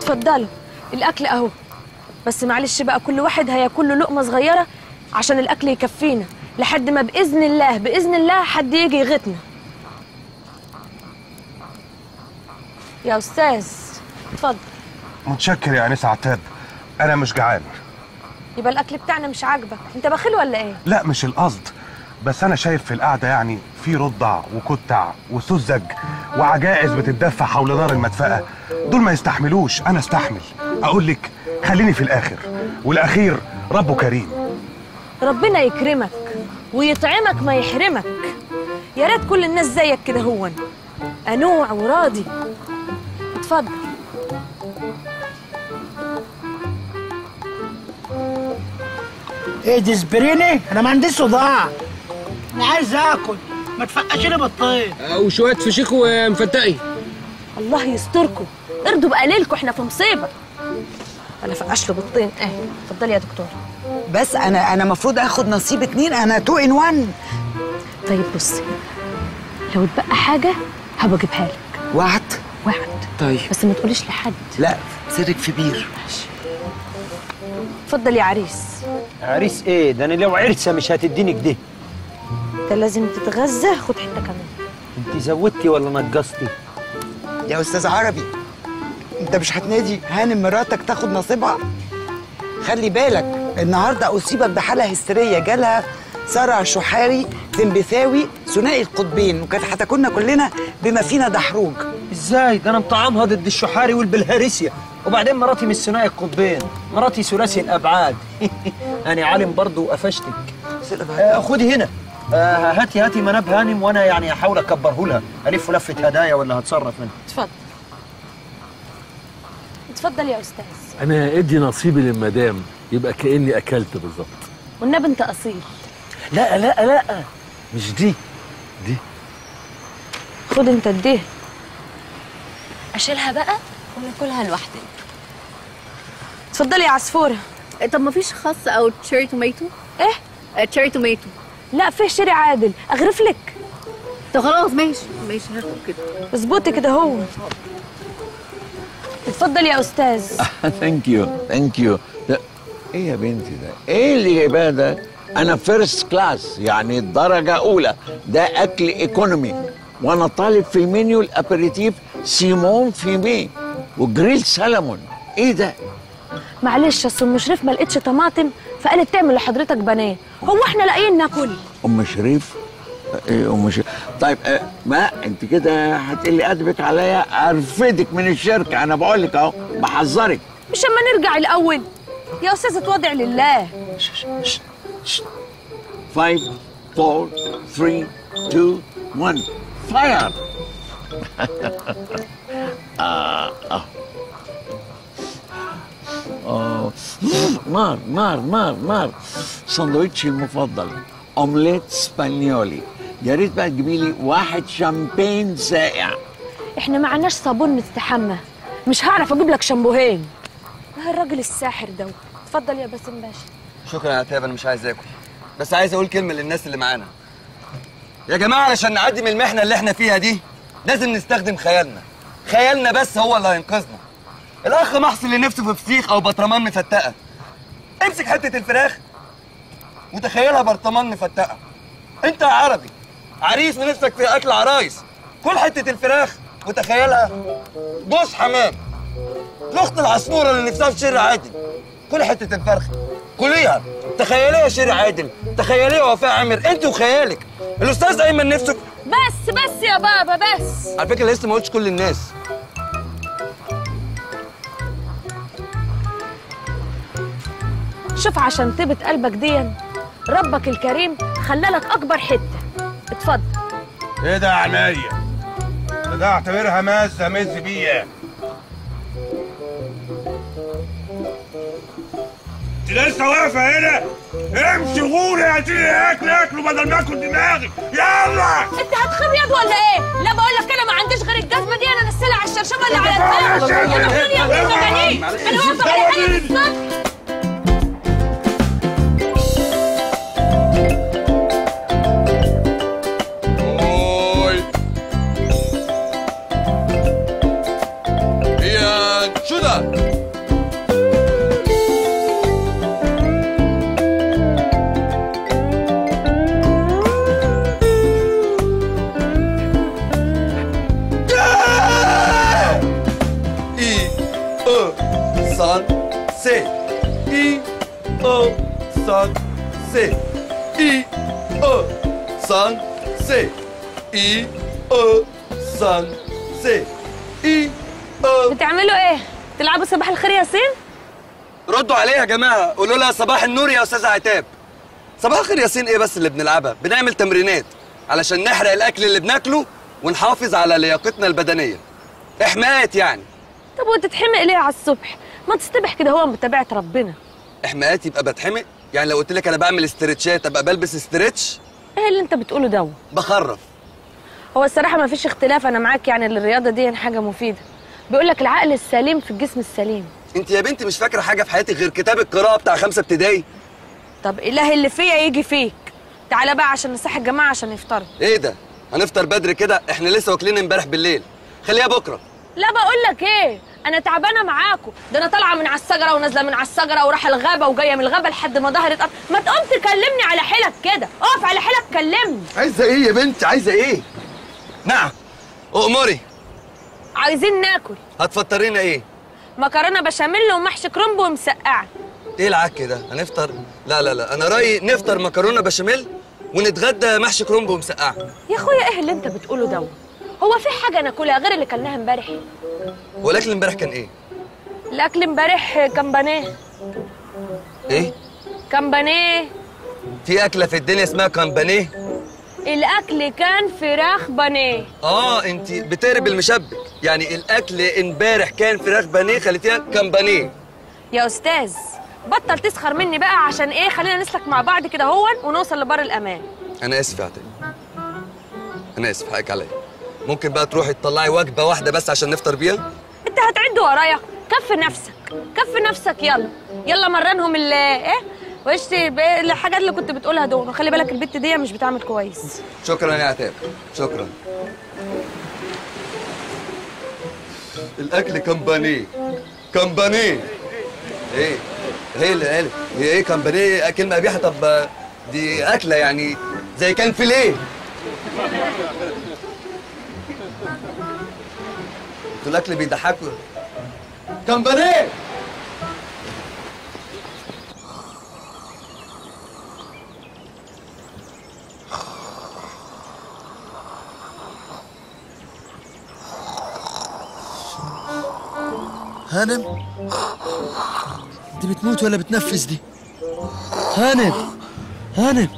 اتفضلوا الاكل اهو بس معلش بقى كل واحد هياكل له لقمه صغيره عشان الاكل يكفينا لحد ما باذن الله باذن الله حد يجي يغيطنا يا استاذ اتفضل متشكر يا انسه عتاب انا مش جعان يبقى الاكل بتاعنا مش عاجبك انت بخيل ولا ايه لا مش القصد بس انا شايف في القعده يعني في رضع وكتع وسذج وعجائز بتتدفى حول نار المدفأة دول ما يستحملوش انا استحمل اقول لك خليني في الاخر والاخير ربه كريم ربنا يكرمك ويطعمك ما يحرمك يا ريت كل الناس زيك كده هون قنوع وراضي اتفضل ايه دي سبريني انا ما عنديش صداع انا عايز اكل ما تفقش لي بالطين وشويه فشيخ ومفتقي الله يستركم ارضوا بقليلكم احنا في مصيبه انا فقش له بالطين ايه اتفضلي يا دكتور بس انا انا المفروض اخد نصيب اتنين انا تو ان وان طيب بصي لو اتبقى حاجه هبقى اجيبها لك وعد وعد طيب بس ما تقوليش لحد لا سرك في بير اتفضل يا عريس عريس ايه ده انا لو عرسه مش هتديني كده انت لازم تتغذى خد حته كمان انت زودتي ولا نقصتي يا استاذ عربي انت مش هتنادي هانم مراتك تاخد نصيبها خلي بالك النهارده اصيبت بحاله هستيريه جالها صرع شحاري زنبثاوي ثنائي القطبين وكانت هتاكلنا كلنا بما فينا دحروج ازاي ده انا مطعمها ضد الشحاري والبلهارسيا وبعدين مراتي مش ثنائي القطبين مراتي ثلاثي الابعاد انا عالم برضو وقفشتك آه خدي هنا آه هاتي هاتي مناب هانم وانا يعني احاول اكبره لها الف لفه هدايا ولا هتصرف منها اتفضل اتفضل يا استاذ انا ادي نصيبي للمدام يبقى كاني اكلت بالظبط والنبي انت اصيل لا لا لا مش دي دي خد انت اديه اشيلها بقى وناكلها لوحدنا اتفضلي يا عصفوره طب ما فيش خس او تشيري توميتو ايه تشيري توميتو لا فيه شيري عادل اغرف لك طب خلاص ماشي ماشي هاخد كده اظبطي كده هو اتفضل يا استاذ ثانك يو ثانك يو ايه يا بنتي ده ايه اللي جايباه ده انا فيرست كلاس يعني درجه اولى ده اكل ايكونومي وانا طالب في المنيو الابريتيف سيمون فيمي وجريل سلمون ايه ده معلش اصل ام شريف ما لقيتش طماطم فقالت تعمل لحضرتك بانيه هو احنا لاقيين ناكل ام شريف ايه ام شريف طيب آه ما انت كده هتقلي ادبك عليا ارفدك من الشركه انا بقول لك اهو بحذرك مش اما نرجع الاول يا استاذ اتوضع لله 5 4 3 2 1 فاير آه آه. آه. نار نار نار نار سندوتشي المفضل اومليت سبانيولي يا ريت بقى تجيبي لي واحد شامبين ساقع احنا ما عندناش صابون نستحمى مش هعرف اجيب لك شامبوهين ما الراجل الساحر ده اتفضل يا باسم باشا شكرا يا عتاب انا مش عايز اكل بس عايز اقول كلمه للناس اللي معانا يا جماعه علشان نعدي من المحنه اللي احنا فيها دي لازم نستخدم خيالنا خيالنا بس هو اللي هينقذنا الاخ محسن اللي نفسه في فسيخ او برطمان مفتقه امسك حته الفراخ وتخيلها برطمان مفتقه انت يا عربي عريس ونفسك في اكل عرايس كل حته الفراخ وتخيلها جوز حمام الاخت العصفوره اللي نفسها في شر عادل كل حته الفرخه كليها تخيليها يا شيري عادل تخيليها وفاء عامر انت وخيالك الاستاذ ايمن نفسه بس بس يا بابا بس على فكره لسه ما قلتش كل الناس شوف عشان طيبة قلبك دي ربك الكريم خلالك اكبر حته اتفضل ايه ده يا عينيا ده ده اعتبرها مازه مز بيها انت لسه واقفه هنا امشي غوري هاتي لي اكل اكله بدل ما اكل دماغي يلا انت هتخبيض ولا ايه؟ لا بقول لك انا ما عنديش غير الجزمه دي انا نسلها على الشرشمه اللي على دماغك يا مجنون يا ابن المجانين انا واقفه على حاجه بالظبط Oi. Ian, شو ده؟ سي اي او صاد سي اي او صاد سي اي او صاد سي اي او بتعملوا ايه تلعبوا صباح الخير يا ياسين ردوا عليها يا جماعه قولوا لها صباح النور يا استاذ عتاب صباح الخير ياسين ايه بس اللي بنلعبها بنعمل تمرينات علشان نحرق الاكل اللي بناكله ونحافظ على لياقتنا البدنيه احماءات يعني طب وتتحمق ليه على الصبح ما تستبح كده هو بتابعة ربنا احماءات يبقى بتحمق يعني لو قلت لك انا بعمل استرتشات ابقى بلبس استرتش ايه اللي انت بتقوله ده بخرف هو الصراحة ما فيش اختلاف انا معاك يعني إن الرياضة دي حاجة مفيدة بيقول لك العقل السليم في الجسم السليم انت يا بنتي مش فاكره حاجه في حياتك غير كتاب القراءه بتاع خمسه ابتدائي طب اله اللي فيا يجي فيك تعالى بقى عشان نصحي الجماعة عشان يفطروا ايه ده هنفطر بدري كده احنا لسه واكلين امبارح بالليل خليها بكره لا بقول لك ايه انا تعبانه معاكم ده انا طالعه من على الشجره ونازله من على الشجره ورايحه الغابه وجايه من الغابه لحد ما ظهري اتقطع ما تقوم تكلمني على حيلك كده اقف على حيلك كلمني عايزه ايه يا بنت عايزه ايه نعم اؤمري عايزين ناكل هتفطرينا ايه مكرونه بشاميل ومحشي كرنب ومسقعه ايه العك ده هنفطر لا لا لا انا رايي نفطر مكرونه بشاميل ونتغدى محشي كرنب ومسقعه يا اخويا ايه اللي انت بتقوله ده هو في حاجه ناكلها غير اللي كلناها امبارح هو الاكل امبارح كان ايه الاكل امبارح كان بانيه ايه كان بانيه في اكله في الدنيا اسمها كامبانيه الاكل كان فراخ بانيه اه انت بتقرب المشبك يعني الاكل امبارح كان فراخ بانيه خليتيها كامبانيه يا استاذ بطل تسخر مني بقى عشان ايه خلينا نسلك مع بعض كده هون ونوصل لبر الامان انا اسف يا عتاب انا اسف حقك عليا ممكن بقى تروحي تطلعي وجبه واحده بس عشان نفطر بيها انت هتعد ورايا كف نفسك كف نفسك يلا يلا مرنهم ال ايه واشتي ب- الحاجات اللي كنت بتقولها دول وخلي بالك البت دي مش بتعمل كويس شكرا يا عتاب شكرا الاكل كامبانيه كامبانيه ايه هي اللي قالت هي ايه كامبانيه كلمه قبيحه طب آه، دي اكله يعني زي كان فيليه انتوا الاكل بيضحكوا كامبانيه هانم دي بتموت ولا بتنفس دي هانم هانم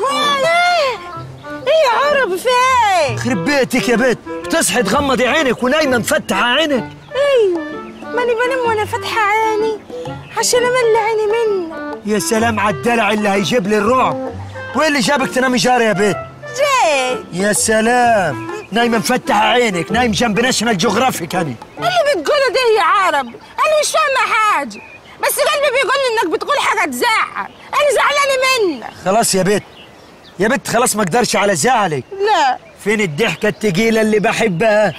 ايه يا عرب في ايه؟ خرب بيتك يا بت بتصحي تغمضي عينك ونايمه مفتحه عينك ايوه ماني بنام وانا فاتحه عيني عشان املي عيني منك يا سلام على الدلع اللي هيجيب لي الرعب وايه اللي جابك تنامي جاري يا بت جاي يا سلام نايمه مفتحه عينك نايم جنب ناشونال جغرافيك انا اللي بتقوله ده يا عرب انا مش فاهمه حاجه بس قلبي بيقول لي انك بتقول حاجه تزعل انا زعلانه منك خلاص يا بت يا بت خلاص ما اقدرش على زعلك لا فين الضحكه التقيله اللي بحبها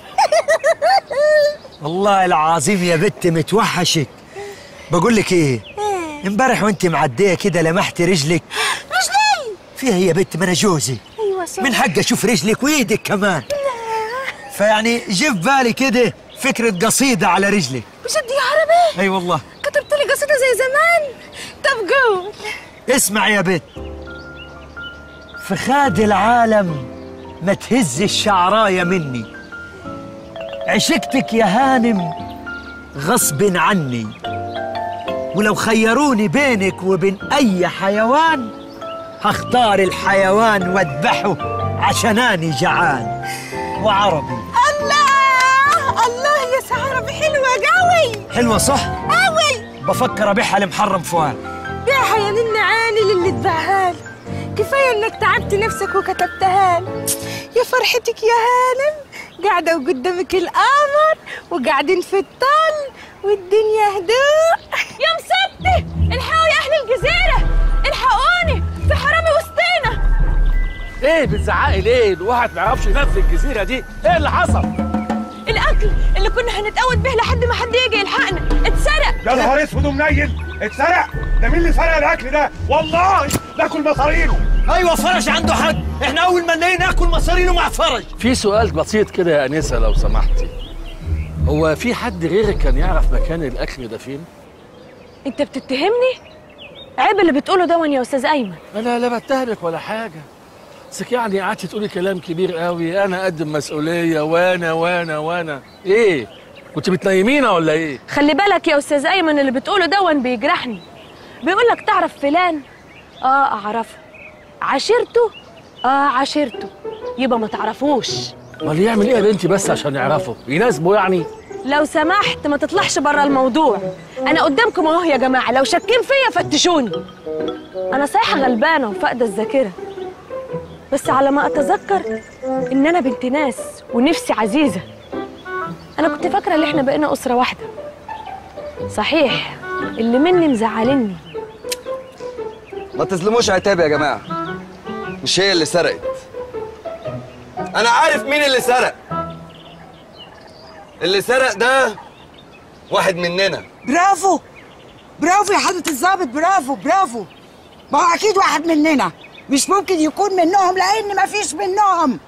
والله العظيم يا بت متوحشك بقول لك ايه امبارح وانت معديه كده لمحت رجلك رجلي فيها يا بت ما انا جوزي ايوه صح من حق اشوف رجلك وايدك كمان فيعني جه في بالي كده فكره قصيده على رجلك بجد يا عربي اي والله كتبت لي قصيده زي زمان طب قول اسمع يا بت في خاد العالم ما تهز الشعراية مني عشقتك يا هانم غصب عني ولو خيروني بينك وبين أي حيوان هختار الحيوان واذبحه عشاناني جعان وعربي الله الله يا سعربي حلوه قوي حلوة صح؟ قوي بفكر أبيعها لمحرم فؤاد بيعها يا نن عالي للي تباعها لي كفايه انك تعبت نفسك وكتبتها لي يا فرحتك يا هانم قاعده وقدامك القمر وقاعدين في الطل والدنيا هدوء يا مسبتي الحقوا يا اهل الجزيره الحقوني في حرامي وسطينا ايه بتزعقي ليه؟ الواحد ما يعرفش ينام في الجزيره دي، ايه اللي حصل؟ الاكل اللي كنا هنتقود به لحد ما حد يجي يلحقنا اتسرق يا نهار اسود ومنيل اتسرق ده مين اللي سرق الاكل ده والله ناكل مصارينه ايوه فرج عنده حق احنا اول ما نلاقي ناكل مصارينه مع فرج في سؤال بسيط كده يا انسه لو سمحتي. هو في حد غيرك كان يعرف مكان الاكل ده فين؟ انت بتتهمني عيب اللي بتقوله ده يا استاذ ايمن انا لا بتهمك ولا حاجه بس يعني قعدت تقولي كلام كبير قوي انا قد المسؤوليه وانا وانا وانا ايه كنت بتنيمينا ولا ايه خلي بالك يا استاذ ايمن اللي بتقوله دون بيجرحني بيقول لك تعرف فلان اه اعرفه عشيرته اه عشيرته يبقى ما تعرفوش امال يعمل ايه يا بنتي بس عشان يعرفوا يناسبوا يعني لو سمحت ما تطلعش بره الموضوع انا قدامكم اهو يا جماعه لو شاكين فيا فتشوني انا صحيح غلبانه وفاقده الذاكره بس على ما اتذكر ان انا بنت ناس ونفسي عزيزه انا كنت فاكره ان احنا بقينا اسره واحده صحيح اللي مني مزعلني ما تظلموش عتاب يا جماعه مش هي اللي سرقت انا عارف مين اللي سرق اللي سرق ده واحد مننا برافو برافو يا حضرة الظابط برافو برافو ما هو أكيد واحد مننا مش ممكن يكون منهم لأن مفيش منهم